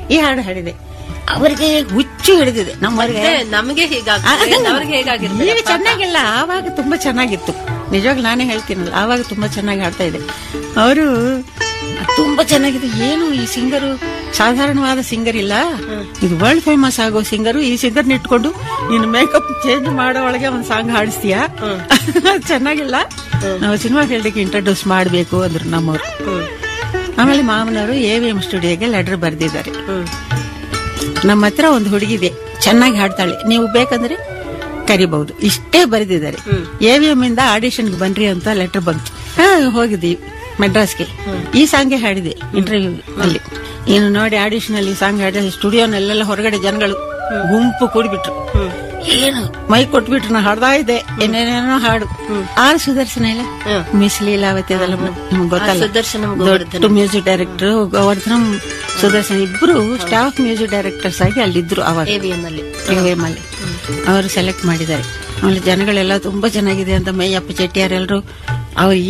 ಈ ಹಾಡು ಹಾಡಿದೆ ಅವರಿಗೆ ಹುಚ್ಚು ಹಿಡಿದಿದೆ ನಮ್ಮವ್ರಿಗೆ ಮತ್ತೆ ನಮಗೆ ಹೀಗಾಗ್ತದೆ ಅವ್ರಿಗೆ ಹೇಗಾಗಿರ್ತದೆ ಈಗ ಚೆನ್ನಾಗಿಲ್ಲ ಆವಾಗ ತುಂಬಾ ಚೆನ್ನಾಗಿತ್ತು ನಿಜವಾಗ್ಲೂ ನಾನೇ ಹೇಳ್ತೀನಲ್ಲ ಆವಾಗ ತುಂಬಾ ಚೆನ್ನಾಗಿ ಹಾಡ್ತಾ ಇದೆ ಅವರು ತುಂಬಾ ಚೆನ್ನಾಗಿದೆ ಏನು ಈ ಸಿಂಗರು ಸಾಧಾರಣವಾದ ಸಿಂಗರ್ ಇಲ್ಲ ಇದು ವರ್ಲ್ಡ್ ಫೇಮಸ್ ಆಗೋ ಸಿಂಗರು ಈ ಸಿಂಗರ್ನ ಇಟ್ಕೊಂಡು ನೀನು ಮೇಕಪ್ ಚೇಂಜ್ ಮಾಡೋ ಒಳಗೆ ಒಂದು ಸಾಂಗ್ ಹಾಡಿಸ್ತೀಯಾ ಚೆನ್ನಾಗಿಲ್ಲ ನಾವು ಸಿನಿಮಾ ಫೀಲ್ಡ್ಗೆ ಇಂಟ್ರೊಡ್ಯೂಸ್ ಮಾಡಬೇಕು ಅಂದ್ರು ನಮ್ಮವರು ಆಮೇಲೆ ಮಾವನವರು ಎ ವಿ ಎಂ ಸ್ಟುಡಿಯೋಗೆ ಲೆಟರ್ ಬರೆದಿದ್ದಾರೆ ನಮ್ಮ ಹತ್ರ ಒಂದು ಹುಡುಗಿದೆ ಚೆನ್ನಾಗಿ ಹಾಡ್ತಾಳೆ ನೀವು ಬೇಕಂದ್ರೆ ಕರಿಬಹುದು ಇಷ್ಟೇ ಬರೆದಿದ್ದಾರೆ ಎ ವಿ ಎಂ ಇಂದ ಆಡಿಷನ್ಗೆ ಬನ್ರಿ ಅಂತ ಲೆಟರ್ ಬಂತು ಹಾ ಹೋಗಿದ್ವಿ ಮೆಡ್ರಾಸ್ಗೆ ಈ ಸಾಂಗ್ಗೆ ಹಾಡಿದೆ ಇಂಟರ್ವ್ಯೂ ಅಲ್ಲಿ ಇನ್ನು ನೋಡಿ ಆಡಿಷನ್ ಅಲ್ಲಿ ಸಾಂಗ್ ಹಾಡಿದ ಸ್ಟುಡಿಯೋನಲ್ಲೆಲ್ಲ ಹೊರಗಡೆ ಜನಗಳು ಗುಂಪು ಕೂಡಿಬಿಟ್ರು ಏನು ಮೈ ಕೊಟ್ಬಿಟ್ರು ನಾ ಹಾಡ್ತಾ ಇದ್ದೆ ಏನೇನೇನೋ ಹಾಡು ಆರು ಸುದರ್ಶನ ಇಲ್ಲ ಮಿಸ್ ಲೀಲಾವತಿ ಅದೆಲ್ಲ ನಿಮ್ಗೆ ಗೊತ್ತಲ್ಲ ಸುದರ್ಶನಂ ದೊಡ್ಡ ಮ್ಯೂಸಿಕ್ ಡೈರೆಕ್ಟರ್ ಗೋವರ್ಧನಂ ಸುದರ್ಶನ್ ಇಬ್ರು ಸ್ಟಾಫ್ ಮ್ಯೂಸಿಕ್ ಡೈರೆಕ್ಟರ್ಸ್ ಆಗಿ ಅಲ್ಲಿದ್ರು ಅವಾಗ ಎವಿಎಂ ಅಲ್ಲಿ AVM ಅಲ್ಲಿ ಅವರು ಸೆಲೆಕ್ಟ್ ಮಾಡಿದ್ದಾರೆ ಆಮೇಲೆ ಜನಗಳೆಲ್ಲ ತುಂಬಾ ಚೆನ್ನಾಗಿದೆ ಅಂತ ಮೈಯಪ್ಪ ಚೆಟ್ಟಿಯಾರ್ ಎಲ್ಲರೂ ಅವ್ರು